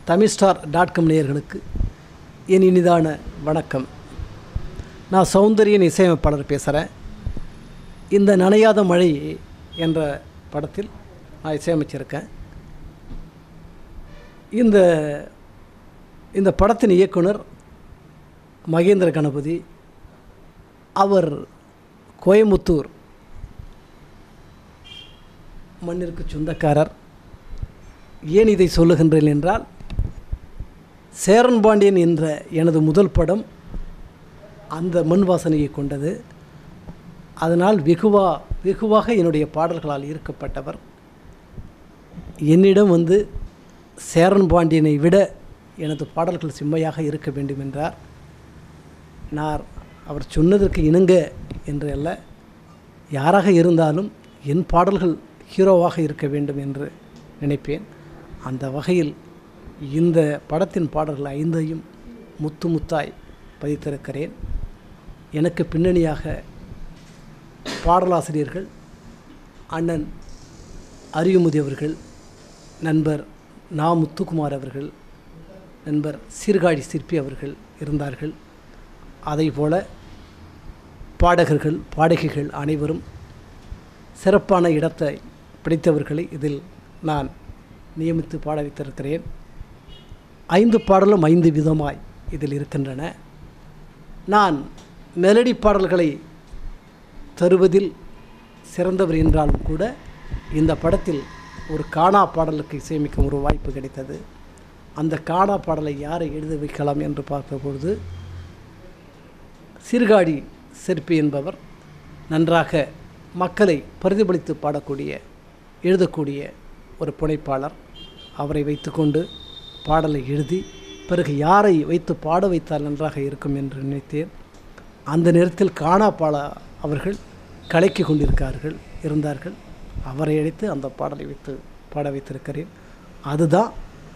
Tamil star dot com நேயர்களுக்கு என் இனிதான வணக்கம் நான் சௌந்தரியன் இசையமைப்பாளர் பேசுகிறேன் இந்த நனையாத மழை என்ற படத்தில் நான் இசையமைச்சிருக்கேன் இந்த இந்த படத்தின் இயக்குனர் மகேந்திர கணபதி அவர் கோயமுத்தூர் மண்ணிற்கு சொந்தக்காரர் ஏன் இதை சொல்லுகின்றேன் என்றால் சேரன் பாண்டியன் என்ற எனது முதல் படம் அந்த மண் வாசனையை கொண்டது அதனால் வெகுவா வெகுவாக என்னுடைய பாடல்களால் ஈர்க்கப்பட்டவர் என்னிடம் வந்து சேரன் பாண்டியனை விட எனது பாடல்கள் செம்மையாக இருக்க வேண்டும் என்றார் நான் அவர் சொன்னதற்கு இணங்க என்று அல்ல யாராக இருந்தாலும் என் பாடல்கள் ஹீரோவாக இருக்க வேண்டும் என்று நினைப்பேன் அந்த வகையில் இந்த படத்தின் பாடல்கள் ஐந்தையும் முத்து முத்தாய் பதித்திருக்கிறேன் எனக்கு பின்னணியாக பாடலாசிரியர்கள் அண்ணன் அரியுமுதி அவர்கள் நண்பர் நா முத்துக்குமார் அவர்கள் நண்பர் சீர்காழி சிற்பி அவர்கள் இருந்தார்கள் அதைப்போல பாடகர்கள் பாடகிகள் அனைவரும் சிறப்பான இடத்தை பிடித்தவர்களை இதில் நான் நியமித்து பாட வைத்திருக்கிறேன் ஐந்து பாடலும் ஐந்து விதமாய் இதில் இருக்கின்றன நான் மெலடி பாடல்களை தருவதில் சிறந்தவர் என்றாலும் கூட இந்த படத்தில் ஒரு காணா பாடலுக்கு இசையமைக்கும் ஒரு வாய்ப்பு கிடைத்தது அந்த காணா பாடலை யாரை எழுத வைக்கலாம் என்று பார்த்தபொழுது சீர்காழி சிற்பி என்பவர் நன்றாக மக்களை பிரதிபலித்து பாடக்கூடிய எழுதக்கூடிய ஒரு புனைப்பாளர் அவரை வைத்துக்கொண்டு பாடலை எழுதி பிறகு யாரை வைத்து பாட வைத்தால் நன்றாக இருக்கும் என்று நினைத்தேன் அந்த நேரத்தில் காணா பாட அவர்கள் கலக்கி கொண்டிருக்கார்கள் இருந்தார்கள் அவரை அழைத்து அந்த பாடலை வைத்து பாட வைத்திருக்கிறேன் அதுதான்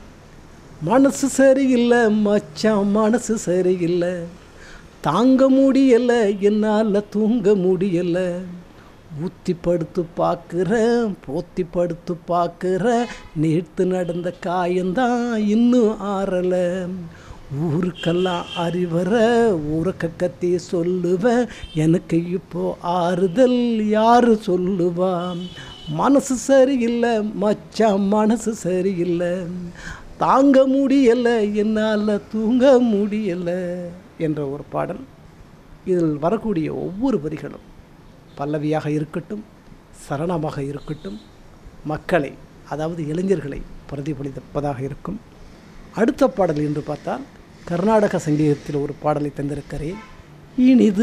மனசு சரியில்லை மச்சான் மனசு சரியில்லை தாங்க முடியல என்னால் தூங்க முடியல ஊத்தி படுத்து பார்க்குறேன் போத்தி படுத்து பார்க்குறேன் நேற்று நடந்த காயந்தான் இன்னும் ஆறலை ஊருக்கெல்லாம் அறிவற ஊரக்க கத்தி சொல்லுவேன் எனக்கு இப்போ ஆறுதல் யாரு சொல்லுவா மனசு சரியில்லை மச்சான் மனசு சரியில்லை தாங்க முடியலை என்னால் தூங்க முடியலை என்ற ஒரு பாடல் இதில் வரக்கூடிய ஒவ்வொரு வரிகளும் பல்லவியாக இருக்கட்டும் சரணமாக இருக்கட்டும் மக்களை அதாவது இளைஞர்களை பிரதிபலிப்பதாக இருக்கும் அடுத்த பாடல் என்று பார்த்தால் கர்நாடக சங்கீதத்தில் ஒரு பாடலை தந்திருக்கிறேன் இனிது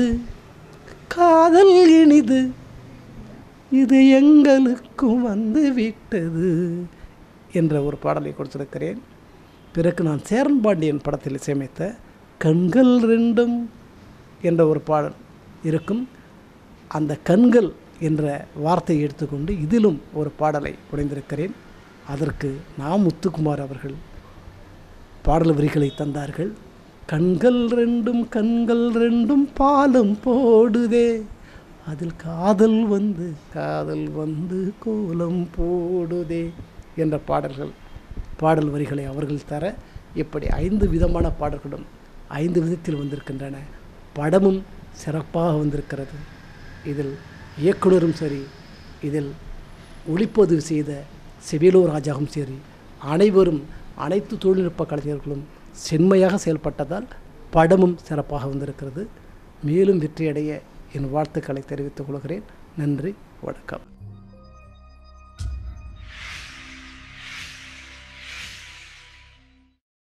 காதல் இனிது இது எங்களுக்கும் வந்து விட்டது என்ற ஒரு பாடலை கொடுத்திருக்கிறேன் பிறகு நான் சேரன் பாண்டியன் படத்தில் இசையமைத்த கண்கள் ரெண்டும் என்ற ஒரு பாடல் இருக்கும் அந்த கண்கள் என்ற வார்த்தையை எடுத்துக்கொண்டு இதிலும் ஒரு பாடலை புனைந்திருக்கிறேன் அதற்கு நாம் முத்துக்குமார் அவர்கள் பாடல் வரிகளை தந்தார்கள் கண்கள் ரெண்டும் கண்கள் ரெண்டும் பாலம் போடுதே அதில் காதல் வந்து காதல் வந்து கோலம் போடுதே என்ற பாடல்கள் பாடல் வரிகளை அவர்கள் தர இப்படி ஐந்து விதமான பாடல்களும் ஐந்து விதத்தில் வந்திருக்கின்றன படமும் சிறப்பாக வந்திருக்கிறது இதில் இயக்குனரும் சரி இதில் ஒளிப்பதிவு செய்த செவிலோ ராஜாவும் சரி அனைவரும் அனைத்து தொழில்நுட்ப கலைஞர்களும் செம்மையாக செயல்பட்டதால் படமும் சிறப்பாக வந்திருக்கிறது மேலும் வெற்றியடைய என் வாழ்த்துக்களை தெரிவித்துக் கொள்கிறேன் நன்றி வணக்கம்